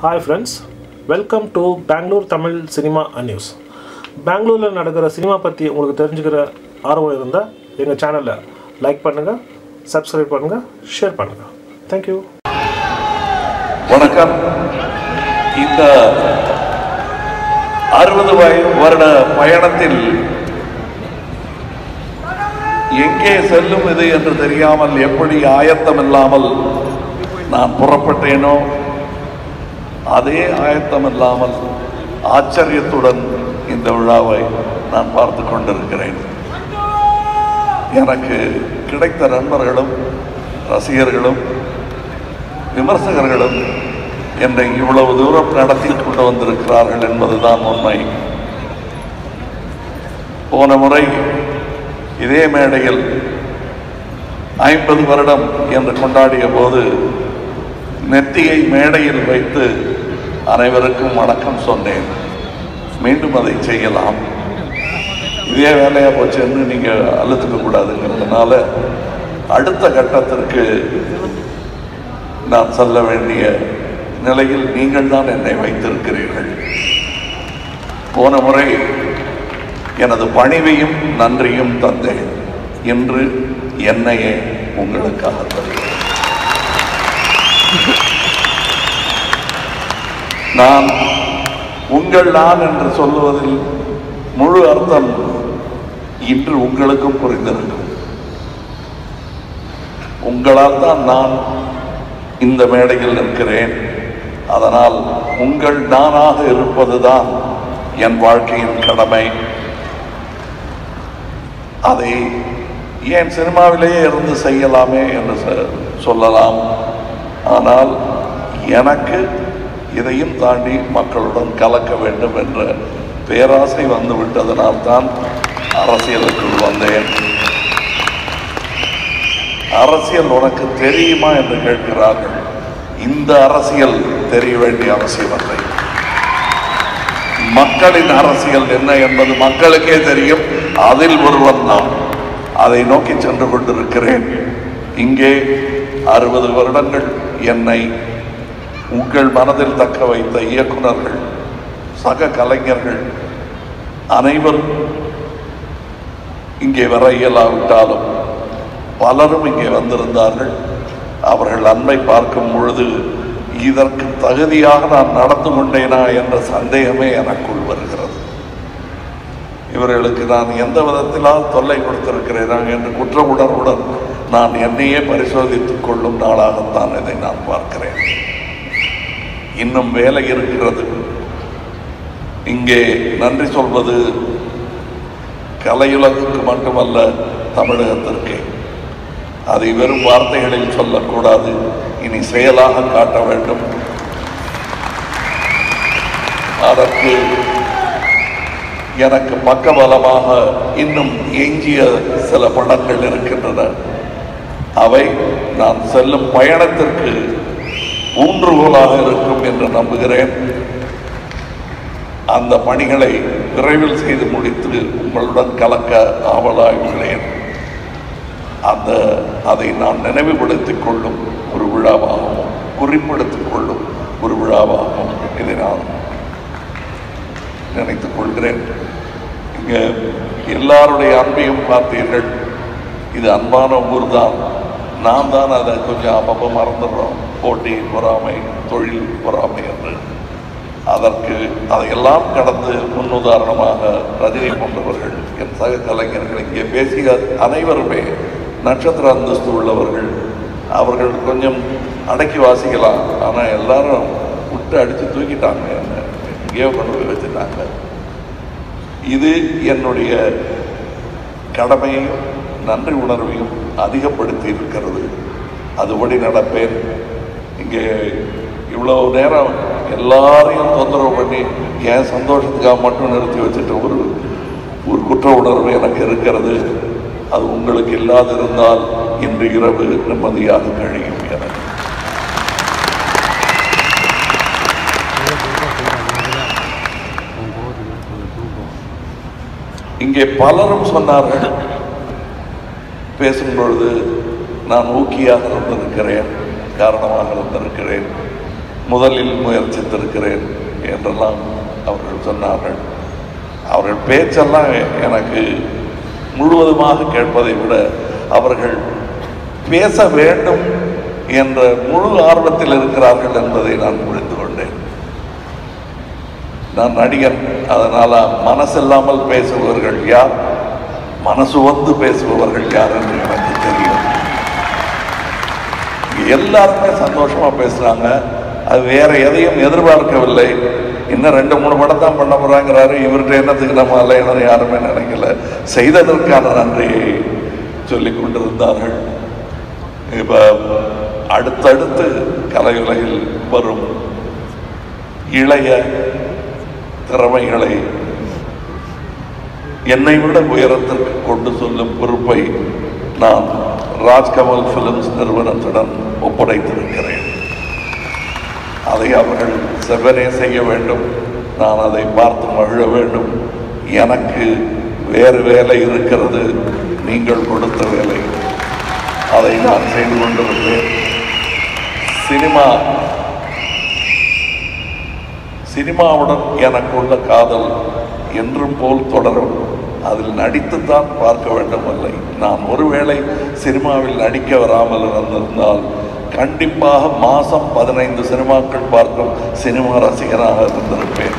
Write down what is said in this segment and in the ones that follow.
Hi friends welcome to Bangalore Tamil cinema news பெங்களூரில் நடக்கிற cinema பற்றி உங்களுக்கு தெரிஞ்சுக்கிற ஆர்வம் இருந்தால் எங்கள் சேனலை லைக் பண்ணுங்கள் சப்ஸ்கிரைப் பண்ணுங்கள் ஷேர் பண்ணுங்கள் தேங்க்யூ வணக்கம் இந்த அறுபது வருட பயணத்தில் எங்கே செல்லும் இது என்று தெரியாமல் எப்படி ஆயத்தம் இல்லாமல் நான் புறப்பட்டேனோ அதே ஆயத்தம் இல்லாமல் ஆச்சரியத்துடன் இந்த விழாவை நான் பார்த்து கொண்டிருக்கிறேன் எனக்கு கிடைத்த நண்பர்களும் ரசிகர்களும் விமர்சகர்களும் என்னை இவ்வளவு தூரம் நடத்தி கொண்டு வந்திருக்கிறார்கள் என்பதுதான் உண்மை போன முறை இதே மேடையில் ஐம்பது வருடம் என்று கொண்டாடிய போது நெத்தியை மேடையில் வைத்து அனைவருக்கும் வணக்கம் சொன்னேன் மீண்டும் அதை செய்யலாம் இதே வேலையா போச்சுன்னு நீங்க அழுத்துக்க கூடாதுங்கிறதுனால அடுத்த கட்டத்திற்கு நான் செல்ல வேண்டிய நிலையில் நீங்கள் தான் என்னை வைத்திருக்கிறீர்கள் போன முறை எனது பணிவையும் நன்றியும் தந்தேன் இன்று என்னையே உங்களுக்காக தருகிறேன் நான் உங்கள் நான் என்று சொல்லுவதில் முழு அர்த்தம் இன்று உங்களுக்கும் புரிந்திருக்கும் உங்களால் தான் நான் இந்த மேடையில் நிற்கிறேன் அதனால் உங்கள் நானாக இருப்பதுதான் என் வாழ்க்கையின் கடமை அதை ஏன் சினிமாவிலேயே இருந்து செய்யலாமே என்று சொ- சொல்லலாம் ஆனால் எனக்கு இதையும் தாண்டி மக்களுடன் கலக்க வேண்டும் என்ற பேராசை வந்து விட்டதனால் தான் அரசியலுக்குள் வந்தேன் அரசியல் உனக்கு தெரியுமா என்று கேட்கிறார்கள் இந்த அரசியல் தெரிய வேண்டிய அவசியம் இல்லை மக்களின் அரசியல் என்ன என்பது மக்களுக்கே தெரியும் அதில் ஒருவன் நான் அதை நோக்கி சென்று கொண்டிருக்கிறேன் இங்கே அறுபது வருடங்கள் என்னை உங்கள் மனதில் தக்க வைத்த இயக்குனர்கள் சக கலைஞர்கள் அனைவரும் இங்கே வர இயலாவிட்டாலும் பலரும் இங்கே வந்திருந்தார்கள் அவர்கள் அன்பை பார்க்கும் பொழுது இதற்கு தகுதியாக நான் நடந்து கொண்டேனா என்ற சந்தேகமே எனக்குள் வருகிறது இவர்களுக்கு நான் எந்த விதத்திலால் தொல்லை கொடுத்திருக்கிறேனா என்று குற்ற உணர்வுடன் நான் என்னையே பரிசோதித்துக் கொள்ளும் நாளாகத்தான் இதை நான் பார்க்கிறேன் இன்னும் வேலை இருக்கிறது இங்கே நன்றி சொல்வது கலையுலகுக்கு மட்டுமல்ல தமிழகத்திற்கே அதை வெறும் வார்த்தைகளில் சொல்லக்கூடாது இனி செயலாக காட்ட வேண்டும் அதற்கு எனக்கு பக்கபலமாக இன்னும் எஞ்சிய சில படங்கள் இருக்கின்றன அவை நான் செல்லும் பயணத்திற்கு ஊன்றுகோலாக இருக்கும் என்று நம்புகிறேன் அந்த பணிகளை விரைவில் செய்து முடித்து உங்களுடன் கலக்க ஆவலாயுள்ளேன் அந்த அதை நான் நினைவுபடுத்திக் கொள்ளும் ஒரு விழாவாகவும் குறிப்பிடுத்திக் கொள்ளும் ஒரு விழாவாகவும் இதை நான் நினைத்துக் கொள்கிறேன் இங்க எல்லாருடைய அன்பையும் பார்த்தீர்கள் இது அன்பான ஊர் தான் நாம் தான் அதை கொஞ்சம் அப்பப்போ மறந்துடுறோம் போட்டி பொறாமை தொழில் பொறாமை என்று அதற்கு அதையெல்லாம் கடந்து முன்னுதாரணமாக ரஜினி போன்றவர்கள் என் சக கலைஞர்கள் இங்கே பேசிய அனைவருமே நட்சத்திர அந்தஸ்து உள்ளவர்கள் அவர்கள் கொஞ்சம் அடக்கி வாசிக்கலாம் ஆனால் எல்லாரும் விட்டு அடித்து தூக்கிட்டாங்க என்ன எங்கேயோ கொண்டு போய் வச்சுட்டாங்க இது என்னுடைய கடமையையும் நன்றி உணர்வையும் அதிகப்படுத்தி இருக்கிறது அதுபடி நடப்பேன் இங்கே இவ்வளவு நேரம் எல்லாரையும் தொந்தரவு பண்ணி என் சந்தோஷத்துக்காக மட்டும் நிறுத்தி வச்சுட்டு ஒரு ஒரு குற்ற உணர்வு எனக்கு இருக்கிறது அது உங்களுக்கு இல்லாதிருந்தால் இன்று இரவு நிம்மதியாக கழியும் எனக்கு இங்கே பலரும் சொன்னார்கள் பேசும் பொழுது நான் ஊக்கியாக இருந்திருக்கிறேன் காரணமாக இருந்திருக்கிறேன் முதலில் முயற்சித்திருக்கிறேன் என்றெல்லாம் அவர்கள் சொன்னார்கள் அவர்கள் பேச்செல்லாம் எனக்கு முழுவதுமாக கேட்பதை விட அவர்கள் பேச வேண்டும் என்ற முழு ஆர்வத்தில் இருக்கிறார்கள் என்பதை நான் புரிந்து கொண்டேன் நான் நடிகன் அதனால மனசில்லாமல் பேசுபவர்கள் யார் மனசு வந்து பேசுபவர்கள் யார் என்று எனக்கு தெரியும் இங்க எல்லாருமே சந்தோஷமா பேசுறாங்க அது வேற எதையும் எதிர்பார்க்கவில்லை இன்னும் ரெண்டு மூணு படம் தான் பண்ண போறாங்கிறாரு இவர்கிட்ட என்னத்துக்கு நம்ம அலையணும் யாருமே நினைக்கல செய்ததற்கான நன்றியை சொல்லிக் கொண்டிருந்தார்கள் இப்ப அடுத்தடுத்து கலையுலகில் வரும் இளைய திறமைகளை என்னை விட உயரத்திற்கு கொண்டு செல்லும் பொறுப்பை நான் ராஜ்கமல் பிலிம்ஸ் நிறுவனத்துடன் ஒப்படைத்திருக்கிறேன் அதை அவர்கள் செவ்வனே செய்ய வேண்டும் நான் அதை பார்த்து மகிழ வேண்டும் எனக்கு வேறு வேலை இருக்கிறது நீங்கள் கொடுத்த வேலை அதை நான் செய்து கொண்டிருந்தேன் சினிமா சினிமாவுடன் எனக்குள்ள காதல் என்றும் போல் தொடரும் அதில் நடித்துத்தான் பார்க்க வேண்டுமில்லை நான் ஒருவேளை சினிமாவில் நடிக்க வராமல் இருந்திருந்தால் கண்டிப்பாக மாசம் பதினைந்து சினிமாக்கள் பார்க்கும் சினிமா ரசிகனாக இருந்திருப்பேன்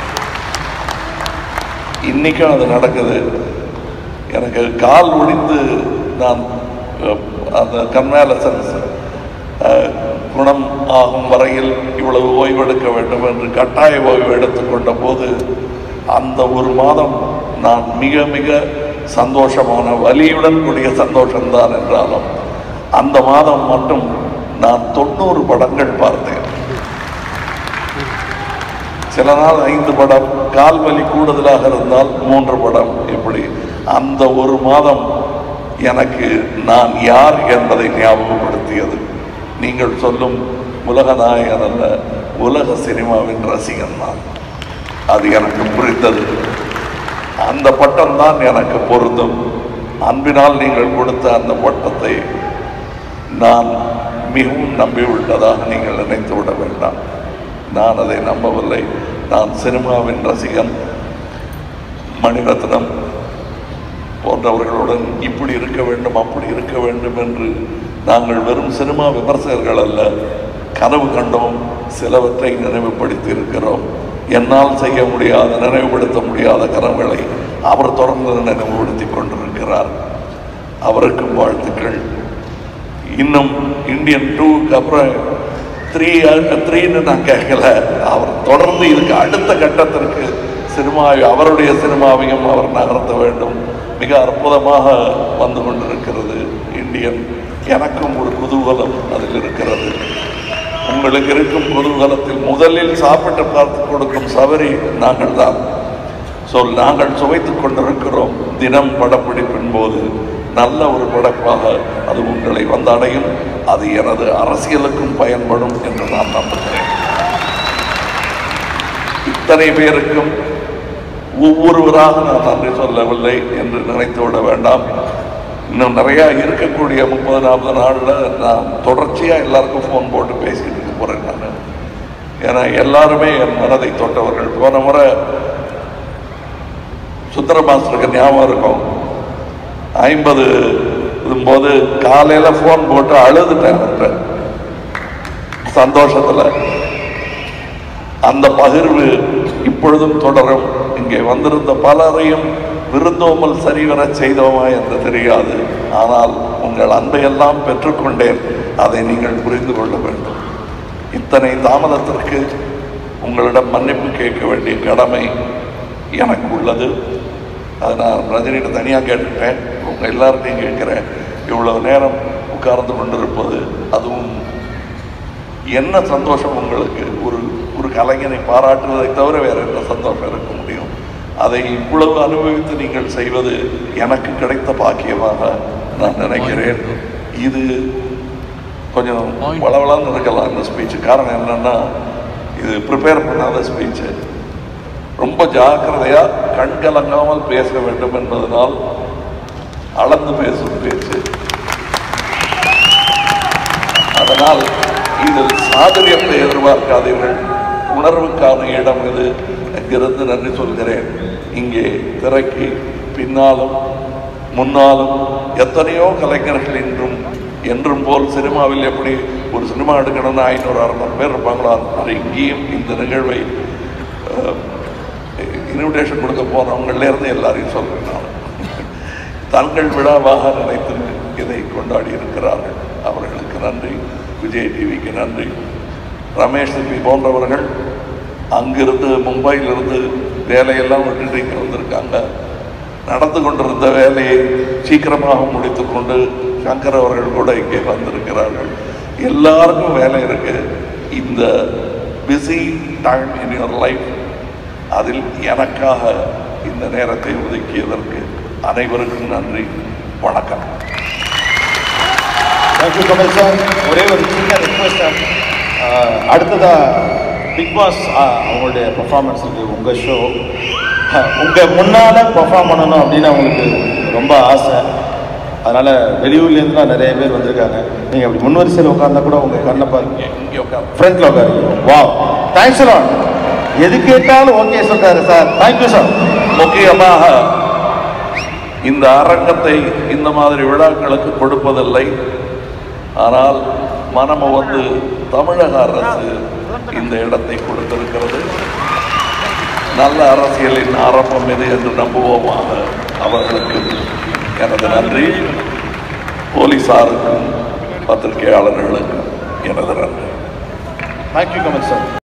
இன்னைக்கும் அது நடக்குது எனக்கு கால் ஒடிந்து நான் அஹ், அந்த கன்வாலசன்ஸ் குணம் ஆகும் வரையில் இவ்வளவு ஓய்வெடுக்க வேண்டும் என்று கட்டாய ஓய்வு எடுத்துக்கொண்ட போது அந்த ஒரு மாதம் நான் மிக மிக சந்தோஷமான வலியுடன் கூடிய சந்தோஷம்தான் என்றாலும் அந்த மாதம் மட்டும் நான் தொண்ணூறு படங்கள் பார்த்தேன் சில நாள் ஐந்து படம் கால் வலி கூடுதலாக இருந்தால் மூன்று படம் இப்படி அந்த ஒரு மாதம் எனக்கு நான் யார் என்பதை ஞாபகப்படுத்தியது நீங்கள் சொல்லும் உலக நாயகன் அல்ல உலக சினிமாவின் ரசிகன் நான் அது எனக்கு புரிந்தது அந்த பட்டம் தான் எனக்கு பொருந்தும் அன்பினால் நீங்கள் கொடுத்த அந்த பட்டத்தை நான் மிகவும் நம்பிவிட்டதாக நீங்கள் நினைத்து விட வேண்டாம் நான் அதை நம்பவில்லை நான் சினிமாவின் ரசிகன் மணிரத்னம் போன்றவர்களுடன் இப்படி இருக்க வேண்டும் அப்படி இருக்க வேண்டும் என்று நாங்கள் வெறும் சினிமா விமர்சகர்கள் அல்ல கனவு கண்டோம் சிலவற்றை நினைவுபடுத்தி இருக்கிறோம் என்னால் செய்ய முடியாத நினைவுபடுத்த முடியாத கனவுகளை அவர் தொடர்ந்து நினைவுபடுத்தி கொண்டிருக்கிறார் அவருக்கும் வாழ்த்துக்கள் இன்னும் இந்தியன் டூக்கு அப்புறம் த்ரீ த்ரீன்னு நான் கேட்கல அவர் தொடர்ந்து இதுக்கு அடுத்த கட்டத்திற்கு சினிமா அவருடைய சினிமாவையும் அவர் நகர்த்த வேண்டும் மிக அற்புதமாக வந்து கொண்டிருக்கிறது இந்தியன் எனக்கும் ஒரு குதூகலம் அதில் இருக்கிறது உங்களுக்கு இருக்கும் குதூகலத்தில் முதலில் சாப்பிட்டு பார்த்து கொடுக்கும் சபரி நாங்கள் தான் ஸோ நாங்கள் சுவைத்துக் கொண்டிருக்கிறோம் தினம் படப்பிடிப்பின் போது நல்ல ஒரு படைப்பாக அது உங்களை வந்தடையும் அது எனது அரசியலுக்கும் பயன்படும் என்று நான் நம்புகிறேன் இத்தனை பேருக்கும் ஒவ்வொருவராக நான் நன்றி சொல்லவில்லை என்று நினைத்து விட வேண்டாம் இன்னும் நிறைய இருக்கக்கூடிய முப்பது நாற்பது நாளில் நான் தொடர்ச்சியாக எல்லாருக்கும் ஃபோன் போட்டு பேசிட்டு இருக்க போறேன் நான் ஏன்னா எல்லாருமே என் மனதை தொட்டவர்கள் போன முறை சுந்தர மாஸ்டருக்கு ஞாபகம் இருக்கும் ஐம்பது போது காலையில ஃபோன் போட்டு அழுதுட்டேன் அவர்கிட்ட. சந்தோஷத்துல அந்த பகிர்வு இப்பொழுதும் தொடரும் இங்கே வந்திருந்த பலரையும் விருந்தோமல் சரிவர செய்தோமா என்று தெரியாது ஆனால் உங்கள் அன்பையெல்லாம் பெற்றுக்கொண்டேன் அதை நீங்கள் புரிந்து கொள்ள வேண்டும் இத்தனை தாமதத்திற்கு உங்களிடம் மன்னிப்பு கேட்க வேண்டிய கடமை எனக்கு உள்ளது அதை நான் ரஜினிகிட்ட தனியாக கேட்டுட்டேன் உங்கள் எல்லார்ட்டையும் கேட்குறேன் இவ்வளவு நேரம் உட்கார்ந்து கொண்டிருப்பது அதுவும் என்ன சந்தோஷம் உங்களுக்கு ஒரு ஒரு கலைஞனை பாராட்டுவதை தவிர வேற என்ன சந்தோஷம் இருக்க முடியும் அதை இவ்வளவு அனுபவித்து நீங்கள் செய்வது எனக்கு கிடைத்த பாக்கியமாக நான் நினைக்கிறேன் இது கொஞ்சம் வளவளன்னு இருக்கலாம் இந்த ஸ்பீச் காரணம் என்னன்னா இது ப்ரிப்பேர் பண்ணாத ஸ்பீச்சு ரொம்ப ஜாக்கிரதையா கண் கலங்காமல் பேச வேண்டும் என்பதனால் அளந்து பேசும் பேச்சு அதனால் இதில் சாதுரியத்தை எதிர்பார்க்காதீர்கள் உணர்வுக்கான இடம் இது அங்கிருந்து நன்றி சொல்கிறேன் இங்கே திரைக்கு பின்னாலும் முன்னாலும் எத்தனையோ கலைஞர்கள் இன்றும் என்றும் போல் சினிமாவில் எப்படி ஒரு சினிமா எடுக்கணும்னா ஐநூறு அறுநூறு பேர் இருப்பாங்களோ அந்த மாதிரி இங்கேயும் இந்த நிகழ்வை இன்விடேஷன் கொடுக்க போனவங்கள இருந்து எல்லாரையும் சொல்றேன் நான் தங்கள் விழாவாக நினைத்து இதை கொண்டாடி இருக்கிறார்கள் அவர்களுக்கு நன்றி விஜய் டிவிக்கு நன்றி ரமேஷ் சிப்பி போன்றவர்கள் அங்கிருந்து மும்பையிலிருந்து வேலையெல்லாம் விட்டுட்டு இங்கே வந்திருக்காங்க நடந்து கொண்டிருந்த வேலையை சீக்கிரமாக முடித்துக்கொண்டு சங்கர் அவர்கள் கூட இங்கே வந்திருக்கிறார்கள் எல்லாருக்கும் வேலை இருக்கு இந்த busy time in your life அதில் எனக்காக இந்த நேரத்தை ஒதுக்கியதற்கு அனைவருக்கும் நன்றி வணக்கம் தேங்க்யூ கமல் சார் ஒரே ஒரு சின்ன ரெக்வஸ்ட் சார் அடுத்ததா பிக் பாஸ் அவங்களுடைய பெர்ஃபார்மன்ஸ் இருக்கு உங்கள் ஷோ உங்கள் முன்னால் பெர்ஃபார்ம் பண்ணணும் அப்படின்னு அவங்களுக்கு ரொம்ப ஆசை அதனால் வெளியூர்லேருந்துலாம் நிறைய பேர் வந்திருக்காங்க நீங்கள் அப்படி முன் வரிசையில் உட்கார்ந்தா கூட உங்கள் கண்ணை பாருங்க இங்கே உட்கார் ஃப்ரண்ட்ல உட்காருங்க வா தேங்க்ஸ் லாட் எது கேட்டாலும் ஓகே சொல்றாரு சார் தேங்க்யூ சார் முக்கியமாக இந்த அரங்கத்தை இந்த மாதிரி விழாக்களுக்கு கொடுப்பதில்லை ஆனால் மனமு வந்து தமிழக அரசு இந்த இடத்தை கொடுத்திருக்கிறது நல்ல அரசியலின் ஆரம்பம் இது என்று நம்புவோமாக அவர்களுக்கு எனது நன்றி போலீசாருக்கும் பத்திரிகையாளர்களுக்கும் எனது நன்றி தேங்க்யூ கமல் சார்